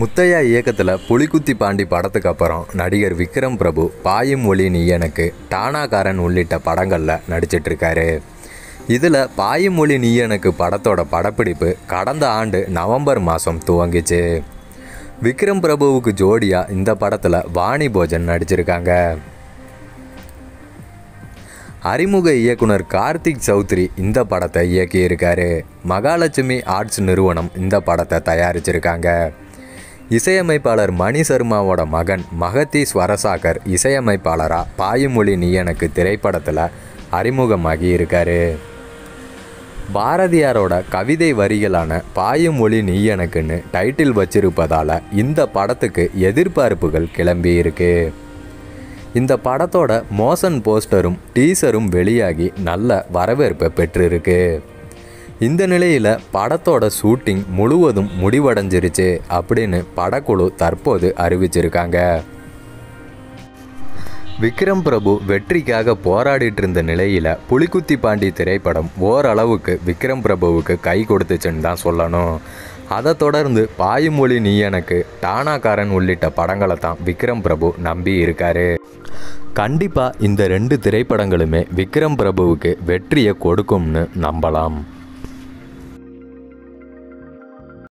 முத்தையா இயக்கத்தில் புலிக்குத்தி பாண்டி படத்துக்கு அப்புறம் நடிகர் விக்ரம் பிரபு பாயும் ஒளி நீ எனக்கு டானாகாரன் உள்ளிட்ட படங்களில் நடிச்சிட்டு இருக்காரு இதில் பாயும் ஒளி நீ எனக்கு படத்தோட படப்பிடிப்பு கடந்த ஆண்டு நவம்பர் மாதம் துவங்கிச்சு விக்ரம் பிரபுவுக்கு ஜோடியாக இந்த படத்தில் வாணி போஜன் நடிச்சிருக்காங்க அறிமுக இயக்குனர் கார்த்திக் சௌத்ரி இந்த படத்தை இயக்கியிருக்காரு மகாலட்சுமி ஆர்ட்ஸ் நிறுவனம் இந்த படத்தை தயாரிச்சிருக்காங்க இசையமைப்பாளர் மணி சர்மாவோட மகன் மகதி ஸ்வரசாகர் இசையமைப்பாளராக பாயுமொழி நீ எனக்கு திரைப்படத்தில் அறிமுகமாகி இருக்காரு பாரதியாரோட கவிதை வரிகளான பாயும் ஒளி நீ எனக்குன்னு டைட்டில் வச்சிருப்பதால் இந்த படத்துக்கு எதிர்பார்ப்புகள் கிளம்பி இருக்கு இந்த படத்தோட மோஷன் போஸ்டரும் டீசரும் வெளியாகி நல்ல வரவேற்பை பெற்றிருக்கு இந்த நிலையில் படத்தோட ஷூட்டிங் முழுவதும் முடிவடைஞ்சிருச்சு அப்படின்னு படக்குழு தற்போது அறிவிச்சிருக்காங்க விக்ரம் பிரபு வெற்றிக்காக போராடிட்டு இருந்த நிலையில் புலிக்குத்தி பாண்டி திரைப்படம் ஓரளவுக்கு விக்ரம் பிரபுவுக்கு கை கொடுத்துச்சுன்னு தான் சொல்லணும் அதை தொடர்ந்து பாயுமொழி நீ எனக்கு டானாக்காரன் உள்ளிட்ட படங்களை தான் விக்ரம் பிரபு நம்பி இருக்காரு கண்டிப்பாக இந்த ரெண்டு திரைப்படங்களுமே விக்ரம் பிரபுவுக்கு வெற்றியை கொடுக்கும்னு நம்பலாம்